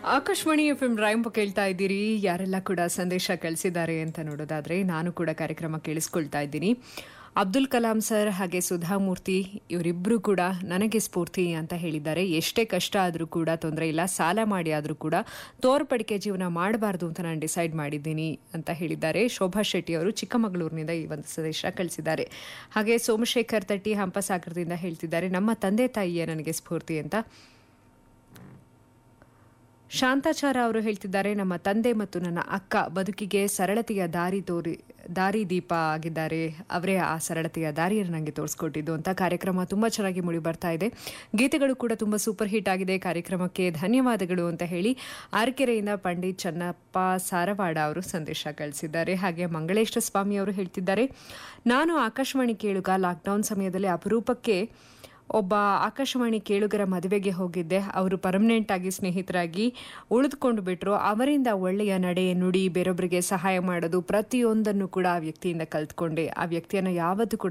Akashvani F M ರಾಯಂಪ ಕೇಳ್ತಾ ಇದ್ದೀರಿ ಯಾರೆಲ್ಲ ಕೂಡ ಸಂದೇಶ ಕಳಿಸಿದ್ದಾರೆ ಅಂತ ನೋಡೋದಾದ್ರೆ ನಾನು ಕೂಡ ಕಾರ್ಯಕ್ರಮ ಕೇಳಿಸ್ಕೊಳ್ತಾ ಇದ್ದೀನಿ ಅಬ್ದುಲ್ ಕಲಾಂ ಸರ್ ಹಾಗೆ ಸುಧಾಮೂರ್ತಿ ಇವರಿಬ್ಬರು ಕೂಡ ನನಗೆ ಸ್ಫೂರ್ತಿ ಅಂತ ಹೇಳಿದ್ದಾರೆ ಎಷ್ಟೇ ಕಷ್ಟ ಆದರೂ ಕೂಡ ತೊಂದರೆ ಇಲ್ಲ ಸಾಲ ಮಾಡಿ ಆದರೂ ಕೂಡ ತೋರ್ಪಡಿಕೆ ಜೀವನ ಮಾಡಬಾರ್ದು ಅಂತ ನಾನು ಡಿಸೈಡ್ ಮಾಡಿದ್ದೀನಿ ಅಂತ ಹೇಳಿದ್ದಾರೆ ಶೋಭಾ ಶೆಟ್ಟಿ ಅವರು ಚಿಕ್ಕಮಗಳೂರಿನಿಂದ ಈ ಒಂದು ಸಂದೇಶ ಕಳಿಸಿದ್ದಾರೆ ಹಾಗೆ ಸೋಮಶೇಖರ್ ತಟ್ಟಿ ಹಂಪಸಾಗರದಿಂದ ಹೇಳ್ತಿದ್ದಾರೆ ನಮ್ಮ ತಂದೆ ತಾಯಿಯೇ ನನಗೆ ಸ್ಫೂರ್ತಿ ಅಂತ ಶಾಂತಾಚಾರ ಅವರು ಹೇಳ್ತಿದ್ದಾರೆ ನಮ್ಮ ತಂದೆ ಮತ್ತು ನನ್ನ ಅಕ್ಕ ಬದುಕಿಗೆ ಸರಳತೆಯ ದಾರಿ ತೋರಿ ದಾರಿ ದೀಪ ಆಗಿದ್ದಾರೆ ಅವರೇ ಆ ಸರಳತೆಯ ದಾರಿಯನ್ನು ನನಗೆ ತೋರಿಸ್ಕೊಟ್ಟಿದ್ದು ಅಂತ ಕಾರ್ಯಕ್ರಮ ತುಂಬ ಚೆನ್ನಾಗಿ ಮೂಡಿ ಬರ್ತಾ ಇದೆ ಗೀತೆಗಳು ಕೂಡ ತುಂಬ ಸೂಪರ್ ಹಿಟ್ ಆಗಿದೆ ಕಾರ್ಯಕ್ರಮಕ್ಕೆ ಧನ್ಯವಾದಗಳು ಅಂತ ಹೇಳಿ ಆರ್ಕೆರೆಯಿಂದ ಪಂಡಿತ್ ಚನ್ನಪ್ಪ ಸಾರವಾಡ ಅವರು ಸಂದೇಶ ಕಳಿಸಿದ್ದಾರೆ ಹಾಗೆ ಮಂಗಳೇಶ ಸ್ವಾಮಿ ಅವರು ಹೇಳ್ತಿದ್ದಾರೆ ನಾನು ಆಕಾಶವಾಣಿ ಕೇಳುಗ ಲಾಕ್ಡೌನ್ ಸಮಯದಲ್ಲಿ ಅಪರೂಪಕ್ಕೆ ಒಬ್ಬ ಆಕಾಶವಾಣಿ ಕೇಳುಗರ ಮದುವೆಗೆ ಹೋಗಿದ್ದೆ ಅವರು ಪರ್ಮನೆಂಟ್ ಆಗಿ ಸ್ನೇಹಿತರಾಗಿ ಉಳಿದುಕೊಂಡು ಬಿಟ್ರು ಅವರಿಂದ ಒಳ್ಳೆಯ ನಡೆ ನುಡಿ ಬೇರೊಬ್ಬರಿಗೆ ಸಹಾಯ ಮಾಡೋದು ಪ್ರತಿಯೊಂದನ್ನು ಕೂಡ ಆ ವ್ಯಕ್ತಿಯಿಂದ ಕಲ್ತ್ಕೊಂಡೆ ಆ ವ್ಯಕ್ತಿಯನ್ನು ಯಾವತ್ತೂ ಕೂಡ